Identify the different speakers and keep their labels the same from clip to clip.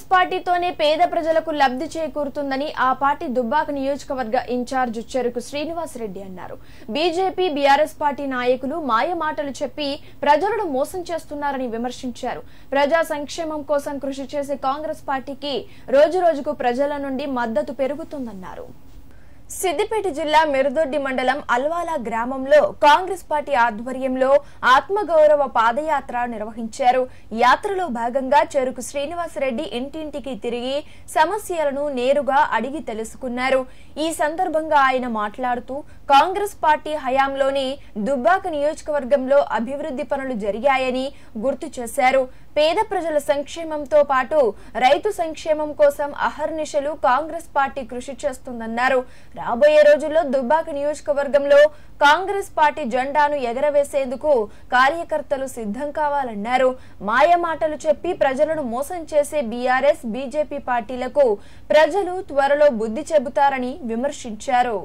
Speaker 1: కాంగ్రెస్ పార్టీతోనే పేద ప్రజలకు లబ్ధి చేకూరుతుందని ఆ పార్టీ దుబ్బాక నియోజకవర్గ ఇన్ఛార్జ్ చెరుకు శ్రీనివాసరెడ్డి అన్నారు బీజేపీ బీఆర్ఎస్ పార్టీ నాయకులు మాయ మాటలు చెప్పి ప్రజలను మోసం చేస్తున్నారని విమర్శించారు ప్రజా సంక్షేమం కోసం కృషి చేసే కాంగ్రెస్ పార్టీకి రోజు రోజుకు ప్రజల నుండి మద్దతు పెరుగుతుందన్నారు సిద్దిపేట జిల్లా మెరుదొడ్డి మండలం అల్వాల గ్రామంలో కాంగ్రెస్ పార్టీ ఆధ్వర్యంలో ఆత్మగౌరవ పాదయాత్ర నిర్వహించారు యాత్రలో భాగంగా చెరుకు శ్రీనివాసరెడ్డి ఇంటింటికి తిరిగి సమస్యలను నేరుగా అడిగి తెలుసుకున్నారు ఈ సందర్భంగా ఆయన మాట్లాడుతూ కాంగ్రెస్ పార్టీ హయాంలోని దుబ్బాక నియోజకవర్గంలో అభివృద్ధి పనులు జరిగాయని గుర్తు చేశారు పేద ప్రజల సంక్షేమంతో పాటు రైతు సంక్షేమం కోసం అహర్నిశలు కాంగ్రెస్ పార్టీ కృషి చేస్తుందన్నారు రాబోయే రోజుల్లో దుబ్బాక నియోజకవర్గంలో కాంగ్రెస్ పార్టీ జెండాను ఎగరవేసేందుకు కార్యకర్తలు సిద్ధం కావాలన్నారు మాయ మాటలు చెప్పి ప్రజలను మోసం చేసే బీఆర్ఎస్ బీజేపీ పార్టీలకు ప్రజలు త్వరలో బుద్ధి చెబుతారని విమర్శించారు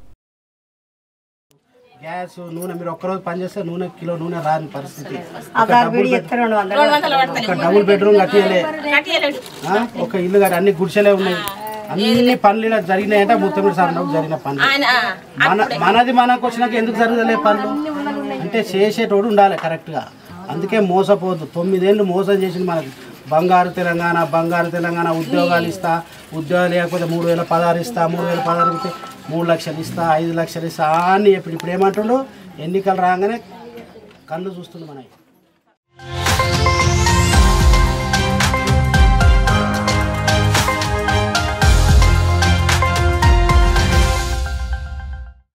Speaker 2: గ్యాస్ నూనె మీరు ఒక్కరోజు పని చేస్తే నూనె కిలో నూనె రాని పరిస్థితి
Speaker 3: ఒక విడి ఎత్తే రెండు వందలు
Speaker 2: ఒక డబుల్ బెడ్రూమ్ కట్టియలే ఆ? ఒక ఇల్లు కట్టి అన్ని గుడిసెలే ఉన్నాయి అన్ని పనులు ఇలా జరిగినాయంటే ముత్తమిడి సార్ ఉన్నప్పుడు జరిగిన పనులు మన మనది మనకు వచ్చినాక ఎందుకు జరగలే పనులు అంటే చేసేటోడు ఉండాలి కరెక్ట్గా అందుకే మోసపోవద్దు తొమ్మిదేళ్ళు మోసం చేసింది మనకి బంగారు తెలంగాణ బంగారు తెలంగాణ ఉద్యోగాలు ఇస్తా ఉద్యోగాలు లేకపోతే మూడు వేల పదహారు ఇస్తా మూడు వేల పదహారు ఇస్తే మూడు లక్షలు ఇస్తా ఐదు లక్షలు ఇస్తా అని ఇప్పుడు ఇప్పుడు ఏమంటుండు ఎన్నికలు రాగానే కళ్ళు చూస్తుండు మనకి